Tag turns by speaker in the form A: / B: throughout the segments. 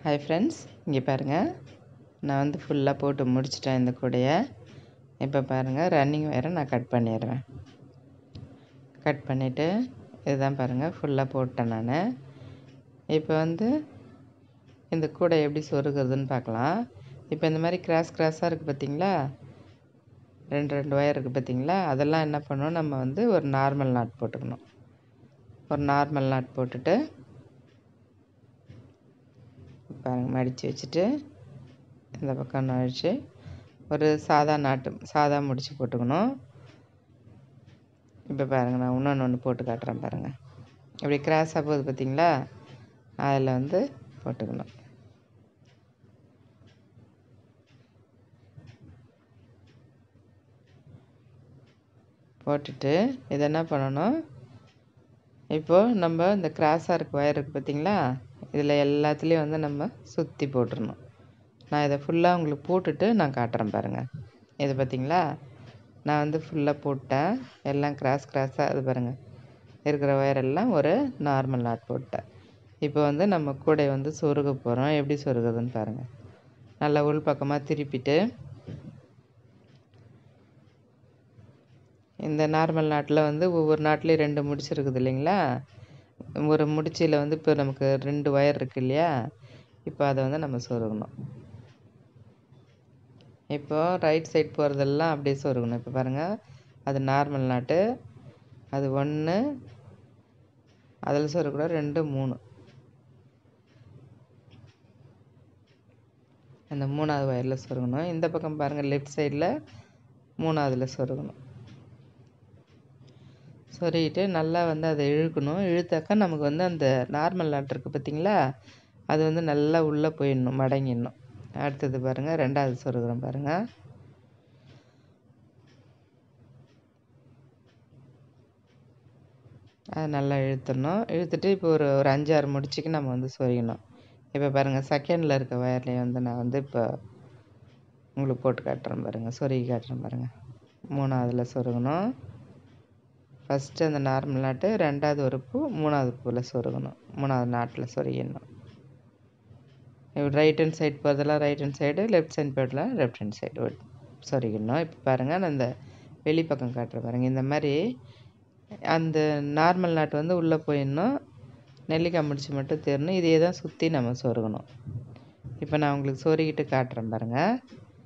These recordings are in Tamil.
A: ஹாய் ஃப்ரெண்ட்ஸ் இங்கே பாருங்கள் நான் வந்து ஃபுல்லாக போட்டு முடிச்சிட்டேன் இந்த கூடையை இப்போ பாருங்கள் ரன்னிங் வேறு நான் கட் பண்ணிடுறேன் கட் பண்ணிவிட்டு இதுதான் பாருங்கள் ஃபுல்லாக போட்டேன் நான் இப்போ வந்து இந்த கூடை எப்படி சொருகிறதுன்னு பார்க்கலாம் இப்போ இந்த மாதிரி கிராஸ் கிராஸாக இருக்குது பார்த்தீங்களா ரெண்டு ரெண்டு ஒயர் இருக்குது பார்த்தீங்களா அதெல்லாம் என்ன பண்ணணும் நம்ம வந்து ஒரு நார்மல் நாட் போட்டுக்கணும் ஒரு நார்மல் நாட் போட்டுட்டு பாருங்க மடித்து வச்சுட்டு இந்த பக்கம் அழிச்சு ஒரு சாதா நாட்டு சாதா முடிச்சு போட்டுக்கணும் இப்போ பாருங்கள் நான் இன்னொன்று ஒன்று போட்டு காட்டுறேன் பாருங்கள் இப்படி கிராஸாக போகுது பார்த்தீங்களா அதில் வந்து போட்டுக்கணும் போட்டுட்டு இதை என்ன பண்ணணும் இப்போது நம்ம இந்த கிராஸாக இருக்க ஒயர் இருக்குது பார்த்தீங்களா இதில் எல்லாத்துலேயும் வந்து நம்ம சுற்றி போட்டுடணும் நான் இதை ஃபுல்லாக உங்களுக்கு போட்டுட்டு நான் காட்டுறேன் பாருங்கள் இது பார்த்தீங்களா நான் வந்து ஃபுல்லாக போட்டேன் எல்லாம் கிராஸ் கிராஸாக இது பாருங்கள் இருக்கிற ஒயரெல்லாம் ஒரு நார்மல் நாட் போட்டேன் இப்போ வந்து நம்ம கூடை வந்து சொருக போகிறோம் எப்படி சொருகுதுன்னு பாருங்கள் நல்லா உள் பக்கமாக திருப்பிட்டு இந்த நார்மல் நாட்டில் வந்து ஒவ்வொரு நாட்டிலையும் ரெண்டு முடிச்சு இருக்குது இல்லைங்களா ஒரு முடிச்சியில் வந்து இப்போ நமக்கு ரெண்டு ஒயர் இருக்கு இல்லையா இப்போ அதை வந்து நம்ம சொருகணும் இப்போ ரைட் சைட் போகிறதெல்லாம் அப்படியே சொருகணும் இப்போ பாருங்கள் அது நார்மல் நாட்டு அது ஒன்று அதில் சொருக்கூட ரெண்டு மூணு அந்த மூணாவது ஒயரில் சொருகணும் இந்த பக்கம் பாருங்கள் லெஃப்ட் சைடில் மூணாவதில் சொருகணும் சொருகிட்டு நல்லா வந்து அதை இழுக்கணும் இழுத்தாக்கா நமக்கு வந்து அந்த நார்மல் நாட் இருக்குது பார்த்தீங்களா அது வந்து நல்லா உள்ளே போயிடணும் மடங்கிடணும் அடுத்தது பாருங்கள் ரெண்டாவது சொருகிறோம் பாருங்கள் அது நல்லா இழுத்துடணும் இழுத்துட்டு இப்போ ஒரு ஒரு அஞ்சாறு முடிச்சுக்கு நம்ம வந்து சொருகணும் இப்போ பாருங்கள் செகண்டில் இருக்க ஒயர்லேயே வந்து நான் வந்து இப்போ உங்களுக்கு போட்டு காட்டுறேன் பாருங்கள் சொருகி காட்டுறேன் பாருங்கள் மூணாவதில் சொருகணும் ஃபஸ்ட்டு அந்த நார்மல் நாட்டு ரெண்டாவது ஒரு பூ மூணாவது பூவில் சொருகணும் மூணாவது நாட்டில் சொருகிடணும் இப்படி ரைட் ஹேண்ட் சைடு போகிறதெல்லாம் right hand side left side போகிறதுலாம் லெஃப்ட் ஹேண்ட் சைடு சொருகிடணும் இப்போ பாருங்கள் நான் இந்த வெளிப்பக்கம் காட்டுறேன் பாருங்கள் இந்த மாதிரி அந்த நார்மல் நாட்டு வந்து உள்ளே போயிடணும் நெல்லிக்காய் முடிச்சு மட்டும் தேரணும் இதே தான் சுற்றி நம்ம சொருகணும் இப்போ நான் உங்களுக்கு சொருகிட்டு காட்டுறேன் பாருங்கள்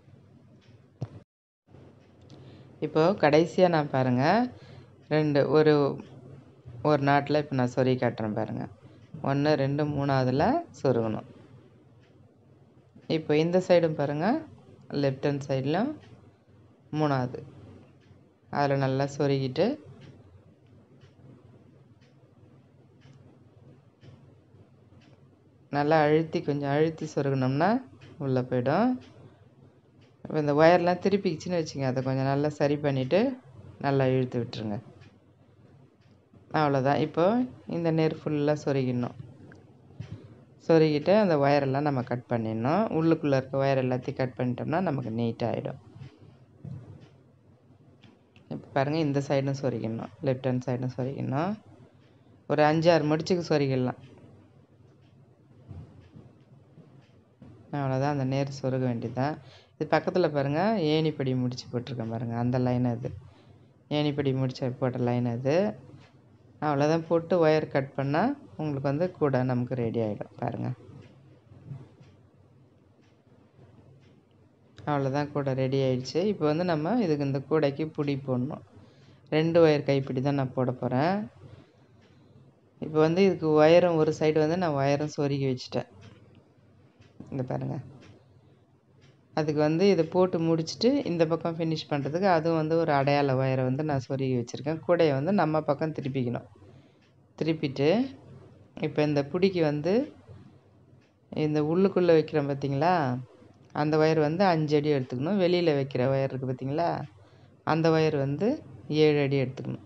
A: இப்போது கடைசியாக நான் பாருங்கள் ரெண்டு ஒரு ஒரு நாட்டில் இப்போ நான் சொருகி காட்டுறேன் பாருங்கள் ஒன்று ரெண்டு மூணாவதில் சொருகணும் இப்போ இந்த சைடும் பாருங்கள் லெஃப்ட் ஹேண்ட் சைட்லையும் மூணாவது அதில் நல்லா சொருகிட்டு நல்லா அழுத்தி கொஞ்சம் அழுத்தி சொருகினோம்னா உள்ளே போயிடும் இப்போ இந்த ஒயர்லாம் திருப்பிக்கிச்சின்னு வச்சுங்க அதை கொஞ்சம் நல்லா சரி பண்ணிவிட்டு நல்லா இழுத்து விட்டுருங்க அவ்வளோதான் இப்போ இந்த நேர் ஃபுல்லாக சொருகிடணும் சொருகிட்டு அந்த ஒயரெல்லாம் நம்ம கட் பண்ணிடணும் உள்ளுக்குள்ளே இருக்க ஒயர் எல்லாத்தையும் கட் பண்ணிட்டோம்னா நமக்கு நீட்டாகிடும் இப்போ பாருங்கள் இந்த சைடும் சொருகிடணும் லெஃப்ட் ஹேண்ட் சைடும் சொருகிடணும் ஒரு அஞ்சாறு முடிச்சுக்கு சொருகிடலாம் அவ்வளோதான் அந்த நேர் சொருக வேண்டியதுதான் இது பக்கத்தில் பாருங்கள் ஏணிப்படி முடிச்சு போட்டிருக்கேன் பாருங்கள் அந்த லைன் அது ஏணிப்படி முடிச்ச போட்ட லைன் அது அவ்வளோதான் போட்டு ஒயர் கட் பண்ணால் உங்களுக்கு வந்து கூட நமக்கு ரெடி ஆகிடும் பாருங்கள் அவ்வளோதான் கூட ரெடி ஆயிடுச்சு இப்போ வந்து நம்ம இதுக்கு இந்த கூடைக்கு பிடி போடணும் ரெண்டு ஒயர் கைப்பிடி தான் நான் போட போகிறேன் இப்போ வந்து இதுக்கு ஒயரும் ஒரு சைடு வந்து நான் ஒயரும் சொருகி வச்சுட்டேன் இந்த பாருங்கள் அதுக்கு வந்து இதை போட்டு முடிச்சுட்டு இந்த பக்கம் ஃபினிஷ் பண்ணுறதுக்கு அதுவும் வந்து ஒரு அடையாள ஒயரை வந்து நான் சொருகி வச்சுருக்கேன் கூடையை வந்து நம்ம பக்கம் திருப்பிக்கணும் திருப்பிட்டு இப்போ இந்த பிடிக்கு வந்து இந்த உள்ளுக்குள்ளே வைக்கிறோம் பார்த்தீங்களா அந்த ஒயர் வந்து அஞ்சு அடி எடுத்துக்கணும் வெளியில் வைக்கிற ஒயர் இருக்குது பார்த்தீங்களா அந்த ஒயர் வந்து ஏழு அடி எடுத்துக்கணும்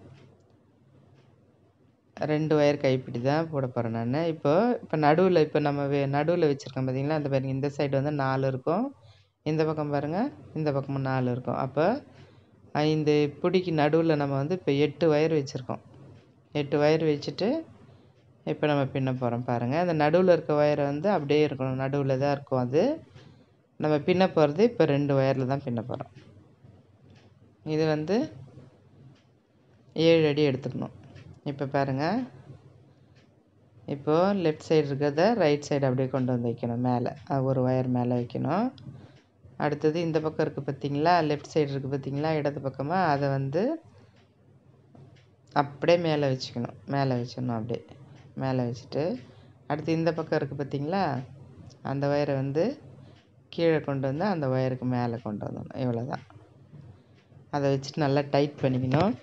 A: ரெண்டு ஒயர் கைப்பிடி தான் போட போகிறேன் நான் இப்போ இப்போ நடுவில் இப்போ நம்ம வே நடுவில் வச்சுருக்கோம் பார்த்தீங்களா அந்த பாருங்கள் இந்த சைடு வந்து நாலு இருக்கும் இந்த பக்கம் பாருங்கள் இந்த பக்கமும் நாலு இருக்கும் அப்போ இந்த பிடிக்கு நடுவில் நம்ம வந்து இப்போ எட்டு ஒயர் வச்சுருக்கோம் எட்டு ஒயர் வச்சுட்டு இப்போ நம்ம பின்ன போகிறோம் பாருங்கள் அந்த நடுவில் இருக்க ஒயரை வந்து அப்படியே இருக்கணும் நடுவில் தான் இருக்கும் அது நம்ம பின்ன போகிறது இப்போ ரெண்டு ஒயரில் தான் பின்ன போகிறோம் இது வந்து ஏழு அடி எடுத்துக்கணும் இப்போ பாருங்கள் இப்போது லெஃப்ட் சைடு இருக்கிறத ரைட் சைடு அப்படியே கொண்டு வந்து வைக்கணும் மேலே ஒரு ஒயர் மேலே வைக்கணும் அடுத்தது இந்த பக்கம் இருக்குது பார்த்தீங்களா லெஃப்ட் சைடு இருக்குது பார்த்தீங்களா இடது பக்கமாக அதை வந்து அப்படியே மேலே வச்சுக்கணும் மேலே வச்சிடணும் அப்படியே மேலே வச்சுட்டு அடுத்து இந்த பக்கம் இருக்குது பார்த்தீங்களா அந்த ஒயரை வந்து கீழே கொண்டு வந்து அந்த ஒயருக்கு மேலே கொண்டு வந்துடணும் இவ்வளோ தான் அதை வச்சுட்டு நல்லா டைட் பண்ணிக்கணும்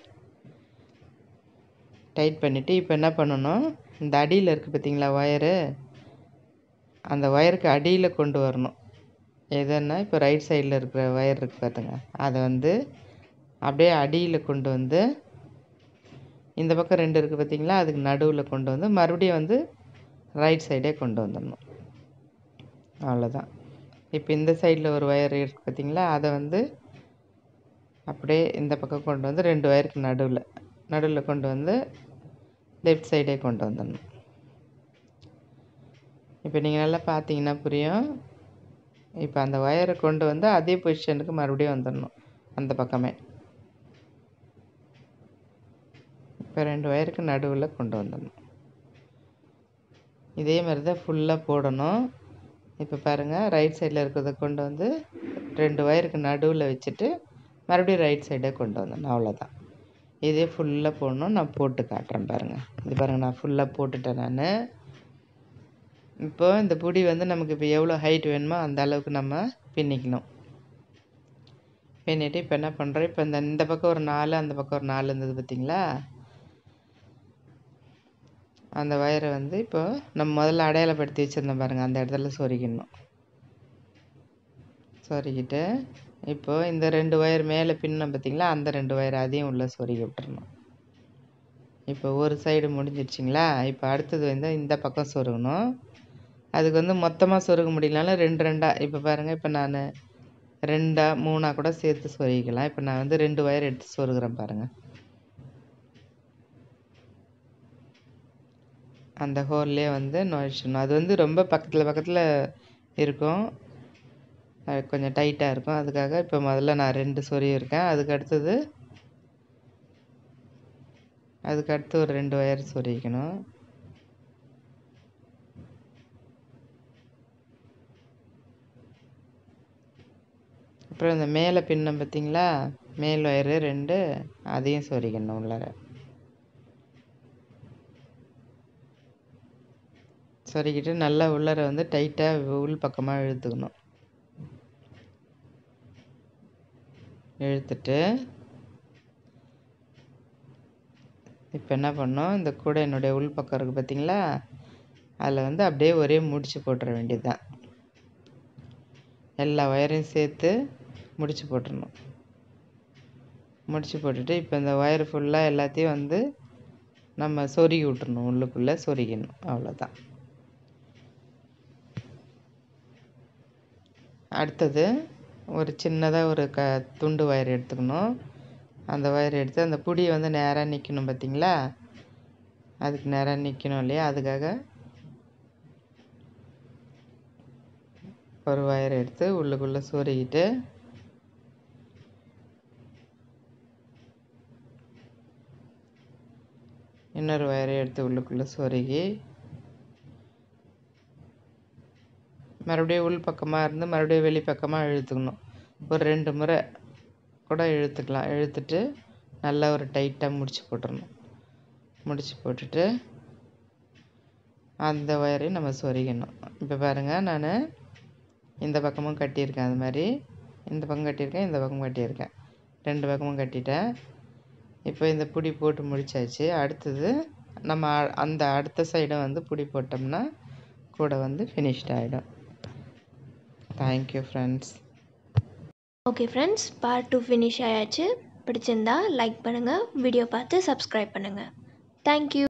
A: டைட் பண்ணிவிட்டு இப்போ என்ன பண்ணணும் இந்த அடியில் இருக்குது பார்த்தீங்களா ஒயரு அந்த ஒயருக்கு அடியில் கொண்டு வரணும் எதுன்னா இப்போ ரைட் சைடில் இருக்கிற ஒயர் இருக்குது பார்த்துங்க அதை வந்து அப்படியே அடியில் கொண்டு வந்து இந்த பக்கம் ரெண்டு இருக்குது பார்த்தீங்களா அதுக்கு நடுவில் கொண்டு வந்து மறுபடியும் வந்து ரைட் சைடே கொண்டு வந்துடணும் அவ்வளோதான் இப்போ இந்த சைடில் ஒரு ஒயர் இருக்குது பார்த்தீங்களா அதை வந்து அப்படியே இந்த பக்கம் கொண்டு வந்து ரெண்டு ஒயருக்கு நடுவில் நடுவில் கொண்டு வந்து லெஃப்ட் சைடே கொண்டு வந்துடணும் இப்போ நீங்கள் நல்லா பார்த்தீங்கன்னா புரியும் இப்போ அந்த ஒயரை கொண்டு வந்து அதே பொசிஷனுக்கு மறுபடியும் வந்துடணும் அந்த பக்கமே இப்போ ரெண்டு ஒயருக்கு நடுவில் கொண்டு வந்துடணும் இதே மாதிரி தான் ஃபுல்லாக போடணும் இப்போ பாருங்கள் ரைட் சைடில் இருக்கிறத கொண்டு வந்து ரெண்டு ஒயருக்கு நடுவில் வச்சுட்டு மறுபடியும் ரைட் சைடே கொண்டு வந்துடணும் அவ்வளோதான் இதே ஃபுல்லாக போடணும் நான் போட்டு காட்டுறேன் பாருங்கள் இது பாருங்கள் நான் ஃபுல்லாக போட்டுட்டேன் நான் இப்போ இந்த புடி வந்து நமக்கு இப்போ எவ்வளோ ஹைட் வேணுமோ அந்த அளவுக்கு நம்ம பின்னிக்கணும் பின்னிட்டு இப்போ என்ன பண்ணுறோம் இப்போ இந்த இந்த பக்கம் ஒரு நாலு அந்த பக்கம் ஒரு நாலு இருந்தது பார்த்தீங்களா அந்த ஒயரை வந்து இப்போ நம்ம முதல்ல அடையாளப்படுத்தி வச்சுருந்தோம் பாருங்கள் அந்த இடத்துல சொருகிடணும் சொருகிட்டு இப்போது இந்த ரெண்டு ஒயர் மேலே பின்னோம் பார்த்தீங்களா அந்த ரெண்டு ஒயர் அதையும் உள்ளே சொருகி விட்டுறணும் இப்போ ஒரு சைடு முடிஞ்சிடுச்சிங்களா இப்போ அடுத்தது வந்து இந்த பக்கம் சொருகணும் அதுக்கு வந்து மொத்தமாக சொருக முடியலனாலும் ரெண்டு ரெண்டாக இப்போ பாருங்கள் இப்போ நான் ரெண்டாக மூணாக கூட சேர்த்து சொருகிக்கலாம் இப்போ நான் வந்து ரெண்டு ஒயர் எடுத்து சொருகிறேன் பாருங்கள் அந்த ஹோல்லே வந்து நுழைச்சிடணும் அது வந்து ரொம்ப பக்கத்தில் பக்கத்தில் இருக்கும் அது கொஞ்சம் டைட்டாக இருக்கும் அதுக்காக இப்போ முதல்ல நான் ரெண்டு சொருகி இருக்கேன் அதுக்கு அடுத்தது அதுக்கு அடுத்து ஒரு ரெண்டு ஒயர் சொருகிக்கணும் அப்புறம் இந்த மேலே பின்னம் பார்த்தீங்களா மேல் ஒயரு ரெண்டு அதையும் சொருகிக்கணும் உள்ளார சொருகிட்டு நல்லா உள்ளார வந்து டைட்டாக உள் பக்கமாக இழுத்துக்கணும் இழுத்துட்டு இப்போ என்ன பண்ணோம் இந்த கூடையினுடைய உள் பக்கம் இருக்குது பார்த்தீங்களா அதில் வந்து அப்படியே ஒரே முடிச்சு போட்டுற வேண்டியது தான் எல்லா ஒயரையும் சேர்த்து முடிச்சு போட்டுடணும் முடிச்சு போட்டுட்டு இப்போ இந்த ஒயர் ஃபுல்லாக எல்லாத்தையும் வந்து நம்ம சொருகி விட்டுறணும் உள்ளுக்குள்ளே சொருகிடணும் அவ்வளோதான் அடுத்தது ஒரு சின்னதாக ஒரு க துண்டு ஒயர் எடுத்துக்கணும் அந்த ஒயர் எடுத்து அந்த புடியை வந்து நேராக நிற்கணும் பார்த்தீங்களா அதுக்கு நேராக நிற்கணும் இல்லையா அதுக்காக ஒரு ஒயர் எடுத்து உள்ளுக்குள்ளே சொருகிட்டு இன்னொரு ஒயரை எடுத்து உள்ளுக்குள்ளே சொருகி மறுபடியும் உள் பக்கமாக இருந்து மறுபடியும் வெளி பக்கமாக இழுத்துக்கணும் ஒரு ரெண்டு முறை கூட இழுத்துக்கலாம் இழுத்துட்டு நல்லா ஒரு டைட்டாக முடிச்சு போட்டுடணும் முடிச்சு போட்டுட்டு அந்த ஒயரையும் நம்ம சொருகிடணும் இப்போ பாருங்கள் நான் இந்த பக்கமும் கட்டியிருக்கேன் அது மாதிரி இந்த பக்கம் கட்டியிருக்கேன் இந்த பக்கம் கட்டியிருக்கேன் ரெண்டு பக்கமும் கட்டிட்டேன் இப்போ இந்த புடி போட்டு முடிச்சாச்சு அடுத்தது நம்ம அ- அந்த அடுத்த சைடும் வந்து புடி போட்டோம்னா கூட வந்து ஃபினிஷ்ட் ஆகிடும் thank you friends
B: okay friends part two finish ஆயாச்சு பிடிச்சிருந்தா லைக் பண்ணுங்கள் வீடியோ பார்த்து சப்ஸ்கிரைப் பண்ணுங்கள் தேங்க்யூ